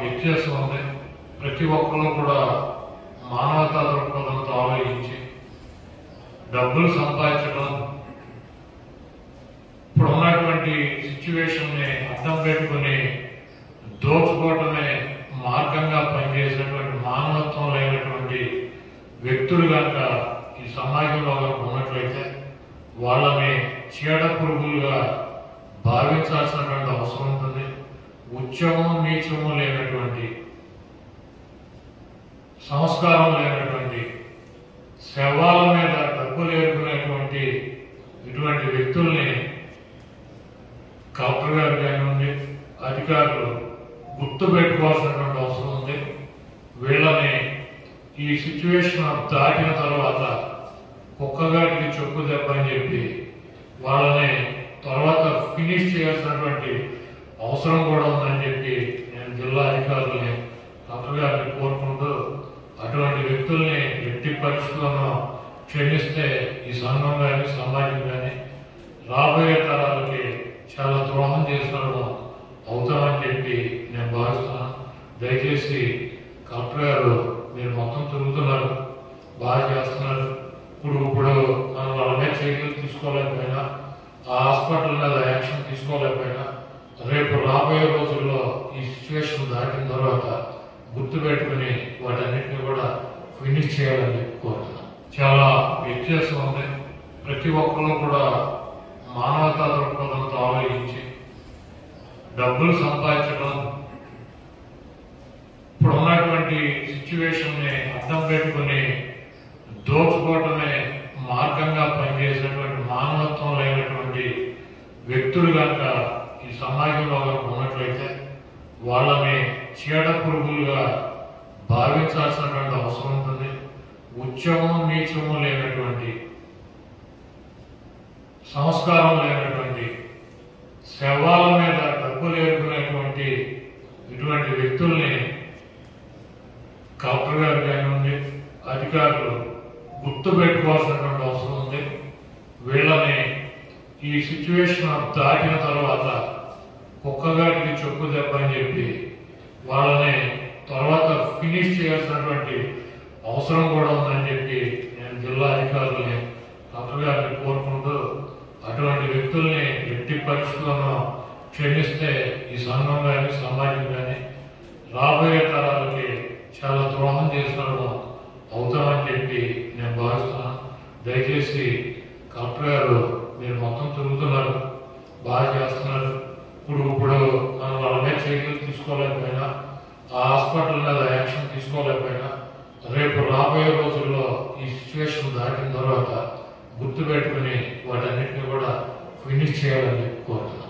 వ్యత్యాసం ఉంది ప్రతి ఒక్కరు కూడా మానవతా దృక్పథంతో ఆలోచించి డబ్బులు సంపాదించడం ఇప్పుడు ఉన్నటువంటి సిచ్యువేషన్ ని అర్థం పెట్టుకుని దోచుకోవటమే మార్గంగా పనిచేసేటువంటి మానవత్వం లేనటువంటి వ్యక్తులు కనుక ఈ సమాజంలో కనుక ఉన్నట్లయితే వాళ్ళని చీడ పురుగులుగా భావించాల్సినటువంటి అవసరం ఉంటుంది ఉచ్చము నీచము లేనటువంటి సంస్కారం లేనటువంటి శవాల మీద డబ్బులు ఏరుకునేటువంటి ఇటువంటి వ్యక్తుల్ని కలెక్టర్ గారు కానివ్వండి అధికారులు గుర్తు పెట్టుకోవాల్సినటువంటి అవసరం ఉంది వీళ్ళని ఈ సిచ్యువేషన్ దాటిన తర్వాత కుక్కగాటికి చెప్పు దెబ్బ అని చెప్పి వాళ్ళని తర్వాత ఫినిష్ చేయాల్సినటువంటి అవసరం కూడా ఉందని చెప్పి నేను జిల్లా అధికారులని కలెక్టర్ గారిని కోరుకుంటూ అటువంటి వ్యక్తుల్ని ఎట్టి పరిస్థితులను క్షమిస్తే ఈ సంఘం కానీ సమాజం కానీ రాబోయే తరాలకి చాలా ద్రోహం చేసినట్టు అవుతామని చెప్పి నేను భావిస్తున్నాను దయచేసి కలెక్టర్ గారు మీరు మొత్తం తిరుగుతున్నారు బాగా చేస్తున్నారు ఇప్పుడు ఇప్పుడు మనం వాళ్ళ మీద చర్యలు తీసుకోలేకపోయినా ఆ హాస్పిటల్ మీద యాక్షన్ తీసుకోలేకపోయినా రేపు రాబోయే రోజుల్లో ఈ సిచ్యువేషన్ దాటిన తర్వాత గుర్తుపెట్టుకుని వాటన్నిటిని కూడా ఫినిష్ చేయాలని చెప్పి కోరుతున్నాను చాలా వ్యత్యాసం ఉంది ప్రతి ఒక్కరు కూడా మానవతా దృక్పథంతో ఆలోచించి డబ్బులు సంపాదించడం ఇప్పుడు ఉన్నటువంటి సిచ్యువేషన్ ని అర్థం పెట్టుకుని దోచుకోవటమే మార్గంగా పనిచేసేటువంటి మానవత్వం లేనటువంటి వ్యక్తులు కనుక ఈ సమాజంలో కనుక ఉన్నట్లయితే వాళ్ళని చీడ పురుగులుగా భావించాల్సినటువంటి అవసరం ఉంటుంది ఉచ్చము నీచము లేనటువంటి సంస్కారం లేనటువంటి శవాల మీద డబ్బులు ఏరుకునేటువంటి ఇటువంటి వ్యక్తుల్ని కలెక్టర్ గారు కానివ్వండి అధికారులు గుర్తు పెట్టుకోవాల్సినటువంటి అవసరం ఉంది వీళ్ళని ఈ సిచ్యువేషన్ దాటిన తర్వాత కుక్కగాటికి చెప్పు దెబ్బ అని చెప్పి వాళ్ళని తర్వాత ఫినిష్ చేయాల్సినటువంటి అవసరం కూడా ఉందని చెప్పి నేను జిల్లా అధికారులని కలెక్టర్ గారిని కోరుకుంటూ అటువంటి వ్యక్తుల్ని ఎట్టి పరిస్థితులను క్షమిస్తే ఈ సంఘం కానీ సమాజం కానీ రాబోయే తరాలకి చాలా ద్రోహం చేసినట్టు అవుతామని చెప్పి నేను భావిస్తున్నాను దయచేసి కలెక్టర్ గారు మీరు మొత్తం తిరుగుతున్నారు బాగా చేస్తున్నారు ఇప్పుడు ఇప్పుడు మనం వాళ్ళ మీద చర్యలు తీసుకోలేకపోయినా ఆ హాస్పిటల్ మీద యాక్షన్ తీసుకోలేకపోయినా రేపు రాబోయే రోజుల్లో ఈ సిచ్యువేషన్ దాటిన తర్వాత గుర్తుపెట్టుకుని వాటన్నిటిని కూడా ఫినిష్ చేయాలని చెప్పి కోరుతున్నాను